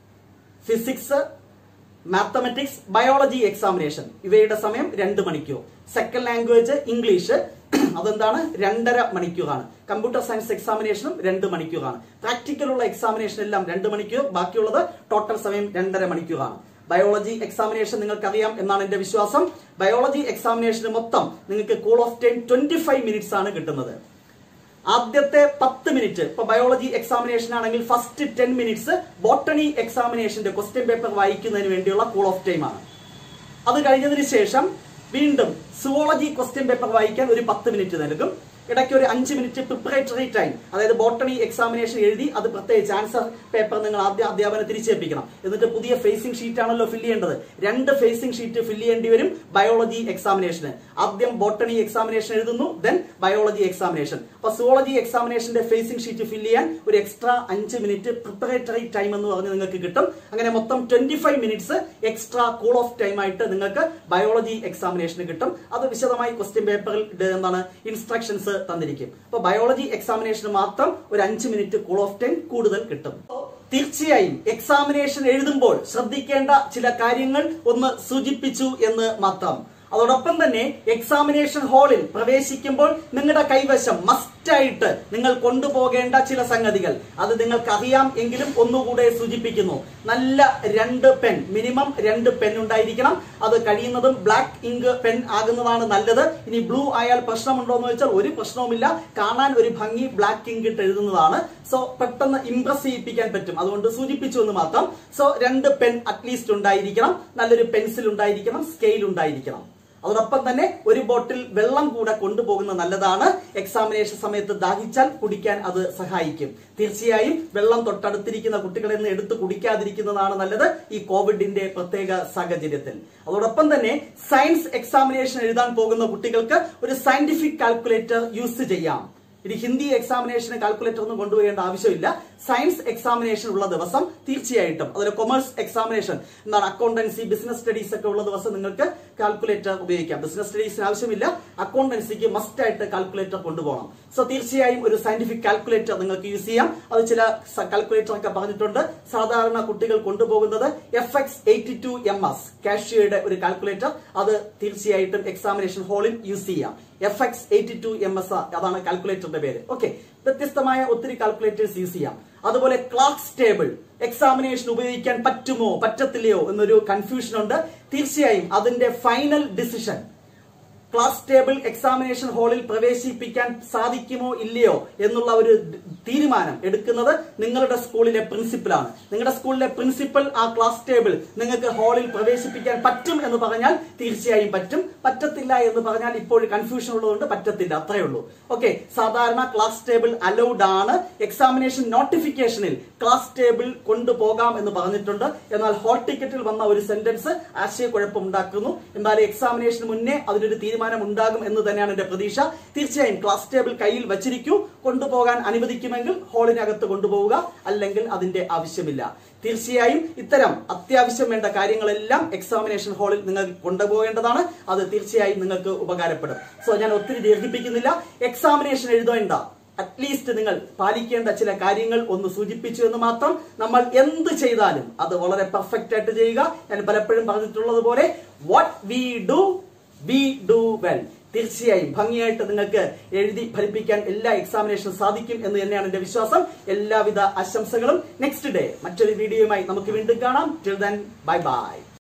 physics mathematics biology examination ഇവയുടെ സമയം രണ്ട് മണിക്കൂർ സെക്കൻഡ് ലാംഗ്വേജ് ഇംഗ്ലീഷ് അതെന്താണ് രണ്ടര മണിക്കൂറാണ് കമ്പ്യൂട്ടർ സയൻസ് എക്സാമിനേഷനും രണ്ട് മണിക്കൂറാണ് പ്രാക്ടിക്കലുള്ള എക്സാമിനേഷൻ എല്ലാം രണ്ട് മണിക്കൂർ ബാക്കിയുള്ളത് ടോട്ടൽ സമയം രണ്ടര മണിക്കൂറാണ് ബയോളജി എക്സാമിനേഷൻ നിങ്ങൾക്കറിയാം എന്നാണ് എന്റെ വിശ്വാസം ബയോളജി എക്സാമിനേഷന് മൊത്തം നിങ്ങൾക്ക് cool off time twenty five minutes ആണ് കിട്ടുന്നത് ആദ്യത്തെ പത്ത് മിനിറ്റ് ഇപ്പൊ ബയോളജി എക്സാമിനേഷൻ ആണെങ്കിൽ ഫസ്റ്റ് ടെൻ മിനിറ്റ്സ് ബോട്ടണി എക്സാമിനേഷന്റെ ക്വസ്റ്റ്യൻ പേപ്പർ വായിക്കുന്നതിന് വേണ്ടിയുള്ള കൂൾ ഓഫ് ടൈം ആണ് അത് കഴിഞ്ഞതിന് ശേഷം വീണ്ടും സുവോളജി ക്വസ്റ്റ്യൻ പേപ്പർ വായിക്കാൻ ഒരു പത്ത് മിനിറ്റ് നൽകും ഇടയ്ക്ക് ഒരു അഞ്ച് മിനിറ്റ് പ്രിപ്പറേറ്ററി ടൈം അതായത് ബോട്ടണി എക്സാമിനേഷൻ എഴുതി അത് പ്രത്യേകിച്ച് ആൻസർ പേപ്പർ നിങ്ങൾ ആദ്യം അധ്യാപനം തിരിച്ചേൽപ്പിക്കണം എന്നിട്ട് പുതിയ ഫേസിംഗ് ഷീറ്റ് ആണല്ലോ ഫില്ല് ചെയ്യേണ്ടത് രണ്ട് ഫേസിംഗ് ഷീറ്റ് ഫില്ല് ചെയ്യേണ്ടി വരും ബയോളജി എക്സാമിനേഷന് ആദ്യം ബോട്ടണി എക്സാമിനേഷൻ എഴുതുന്നു ദെൻ ബയോളജി എക്സാമിനേഷൻ അപ്പൊ സുവോളജി എക്സാമിനേഷന്റെ ഫേസിംഗ് ഷീറ്റ് ഫില്ല് ചെയ്യാൻ ഒരു എക്സ്ട്രാ അഞ്ച് മിനിറ്റ് പ്രിപ്പറേറ്ററി ടൈം എന്ന് പറഞ്ഞ് നിങ്ങൾക്ക് കിട്ടും അങ്ങനെ മൊത്തം twenty five minutes extra cool off time ആയിട്ട് നിങ്ങൾക്ക് ബയോളജി എക്സാമിനേഷന് കിട്ടും അത് വിശദമായി ക്വസ്റ്റ്യൻ പേപ്പറിൽ ഇത് എന്താണ് ഇൻസ്ട്രക്ഷൻസ് തന്നിരിക്കും അപ്പൊ ബയോളജി എക്സാമിനേഷന് മാത്രം ഒരു അഞ്ച് മിനിറ്റ് കൂൾ ഓഫ് ടൈം കൂടുതൽ കിട്ടും തീർച്ചയായും എക്സാമിനേഷൻ എഴുതുമ്പോൾ ശ്രദ്ധിക്കേണ്ട ചില കാര്യങ്ങൾ ഒന്ന് സൂചിപ്പിച്ചു എന്ന് മാത്രം അതോടൊപ്പം തന്നെ എക്സാമിനേഷൻ ഹാളിൽ പ്രവേശിക്കുമ്പോൾ നിങ്ങളുടെ കൈവശം മസ്റ്റ് മസ്റ്റായിട്ട് നിങ്ങൾ കൊണ്ടുപോകേണ്ട ചില സംഗതികൾ അത് നിങ്ങൾക്ക് അറിയാം എങ്കിലും ഒന്നുകൂടെ സൂചിപ്പിക്കുന്നു നല്ല രണ്ട് പെൻ മിനിമം രണ്ട് പെൻ ഉണ്ടായിരിക്കണം അത് കഴിയുന്നതും ബ്ലാക്ക് ഇങ്ക് പെൻ ആകുന്നതാണ് നല്ലത് ഇനി ബ്ലൂ ആയാൽ പ്രശ്നമുണ്ടോ എന്ന് വെച്ചാൽ ഒരു പ്രശ്നവുമില്ല കാണാൻ ഒരു ഭംഗി ബ്ലാക്ക് ഇങ്ക് ഇട്ട് എഴുതുന്നതാണ് സോ പെട്ടെന്ന് ഇംപ്രസ് ചെയ്യിപ്പിക്കാൻ പറ്റും അതുകൊണ്ട് സൂചിപ്പിച്ചു എന്ന് മാത്രം സോ രണ്ട് പെൻ അറ്റ്ലീസ്റ്റ് ഉണ്ടായിരിക്കണം നല്ലൊരു പെൻസിൽ ഉണ്ടായിരിക്കണം സ്കെയിൽ ഉണ്ടായിരിക്കണം അതോടൊപ്പം തന്നെ ഒരു ബോട്ടിൽ വെള്ളം കൂടെ കൊണ്ടുപോകുന്നത് നല്ലതാണ് എക്സാമിനേഷൻ സമയത്ത് ദാഹിച്ചാൽ കുടിക്കാൻ അത് സഹായിക്കും തീർച്ചയായും വെള്ളം തൊട്ടടുത്തിരിക്കുന്ന കുട്ടികളിൽ നിന്ന് എടുത്ത് കുടിക്കാതിരിക്കുന്നതാണ് നല്ലത് ഈ കോവിഡിന്റെ പ്രത്യേക സാഹചര്യത്തിൽ അതോടൊപ്പം തന്നെ സയൻസ് എക്സാമിനേഷൻ എഴുതാൻ പോകുന്ന കുട്ടികൾക്ക് ഒരു സയന്റിഫിക് കാൽക്കുലേറ്റർ യൂസ് ചെയ്യാം ഇനി ഹിന്ദി എക്സാമിനേഷന് കാൽക്കുലേറ്റർ ഒന്നും കൊണ്ടുപോകേണ്ട ആവശ്യമില്ല സയൻസ് എക്സാമിനേഷൻ ഉള്ള ദിവസം തീർച്ചയായിട്ടും അതിൽ കൊമേഴ്സ് എക്സാമിനേഷൻ എന്താണ് അക്കൗണ്ടൻസി ബിസിനസ് സ്റ്റഡീസ് ഒക്കെ ഉള്ള ദിവസം നിങ്ങൾക്ക് കാൽക്കുലേറ്റർ ഉപയോഗിക്കാം ബിസിനസ് സ്റ്റഡീസിന് ആവശ്യമില്ല അക്കൗണ്ടൻസിക്ക് മസ്റ്റ് ആയിട്ട് കാൽക്കുലേറ്റർ കൊണ്ടുപോകണം സോ തീർച്ചയായും ഒരു സയന്റിഫിക് കാൽക്കുലേറ്റർ നിങ്ങൾക്ക് യൂസ് ചെയ്യാം അത് ചില കാൽക്കുലേറ്റർ ഒക്കെ പറഞ്ഞിട്ടുണ്ട് സാധാരണ കുട്ടികൾ കൊണ്ടുപോകുന്നത് F X eighty two M S കാഷ്യയുടെ ഒരു കാൽക്കുലേറ്റർ അത് തീർച്ചയായിട്ടും എക്സാമിനേഷൻ ഹാളിൽ യൂസ് ചെയ്യാം F X eighty two M S അതാണ് കാൽക്കുലേറ്ററിന്റെ പേര് ഓക്കെ വ്യത്യസ്തമായ ഒത്തിരി കാൽക്കുലേറ്റേഴ്സ് യൂസ് ചെയ്യാം അതുപോലെ ക്ലാക്സ് ടേബിൾ എക്സാമിനേഷൻ ഉപയോഗിക്കാൻ പറ്റുമോ പറ്റത്തില്ലയോ എന്നൊരു കൺഫ്യൂഷൻ ഉണ്ട് തീർച്ചയായും അതിന്റെ final decision class table examination ഹാളിൽ പ്രവേശിപ്പിക്കാൻ സാധിക്കുമോ ഇല്ലയോ എന്നുള്ള ഒരു തീരുമാനം എടുക്കുന്നത് നിങ്ങളുടെ സ്കൂളിലെ പ്രിൻസിപ്പലാണ് നിങ്ങളുടെ സ്കൂളിലെ പ്രിൻസിപ്പൽ ആ ക്ലാസ് ടേബിൾ നിങ്ങൾക്ക് ഹാളിൽ പ്രവേശിപ്പിക്കാൻ പറ്റും എന്ന് പറഞ്ഞാൽ തീർച്ചയായും പറ്റും പറ്റത്തില്ല എന്ന് പറഞ്ഞാൽ ഇപ്പോൾ കൺഫ്യൂഷൻ ഉള്ളതുകൊണ്ട് പറ്റത്തില്ല അത്രേ ഉള്ളൂ ഓക്കെ സാധാരണ ക്ലാസ് ടേബിൾ അലൗഡ് ആണ് എക്സാമിനേഷൻ നോട്ടിഫിക്കേഷനിൽ ക്ലാസ് ടേബിൾ കൊണ്ടുപോകാം എന്ന് പറഞ്ഞിട്ടുണ്ട് എന്നാൽ ഹാൾ ടിക്കറ്റിൽ വന്ന ഒരു സെന്റൻസ് ആശയക്കുഴപ്പം ഉണ്ടാക്കുന്നു എന്നാൽ എക്സാമിനേഷന് മുന്നേ അതിനൊരു തീരുമാനം ഉണ്ടാകും എന്ന് തന്നെയാണ് എന്റെ പ്രതീക്ഷ തീർച്ചയായും ക്ലാസ് ടേബിൾ കയ്യിൽ വച്ചിരിക്കൂ കൊണ്ടുപോകാൻ അനുവദിക്കുമെങ്കിൽ ഹാളിനകത്ത് കൊണ്ടുപോവുക അല്ലെങ്കിൽ അതിന്റെ ആവശ്യമില്ല തീർച്ചയായും ഇത്തരം അത്യാവശ്യം വേണ്ട കാര്യങ്ങളെല്ലാം എക്സാമിനേഷൻ ഹാളിൽ നിങ്ങൾ കൊണ്ടുപോകേണ്ടതാണ് അത് തീർച്ചയായും നിങ്ങൾക്ക് ഉപകാരപ്പെടും സോ ഞാൻ ഒത്തിരി ദീർഘിപ്പിക്കുന്നില്ല എക്സാമിനേഷൻ എഴുതേണ്ട അറ്റ്ലീസ്റ്റ് നിങ്ങൾ പാലിക്കേണ്ട ചില കാര്യങ്ങൾ ഒന്ന് സൂചിപ്പിച്ചു എന്ന് മാത്രം നമ്മൾ എന്ത് ചെയ്താലും അത് വളരെ പെർഫെക്റ്റ് ആയിട്ട് ചെയ്യുക ഞാൻ പലപ്പോഴും പറഞ്ഞിട്ടുള്ളത് പോലെ what we do we do well തീർച്ചയായും ഭംഗിയായിട്ട് നിങ്ങൾക്ക് എഴുതി ഫലിപ്പിക്കാൻ എല്ലാ എക്സാമിനേഷനും സാധിക്കും എന്ന് തന്നെയാണ് എന്റെ വിശ്വാസം എല്ലാവിധ ആശംസകളും നെക്സ്റ്റ് ഡേ മറ്റൊരു വീഡിയോയുമായി നമുക്ക് വീണ്ടും കാണാം ടിൽ ദൻ ബൈ ബൈ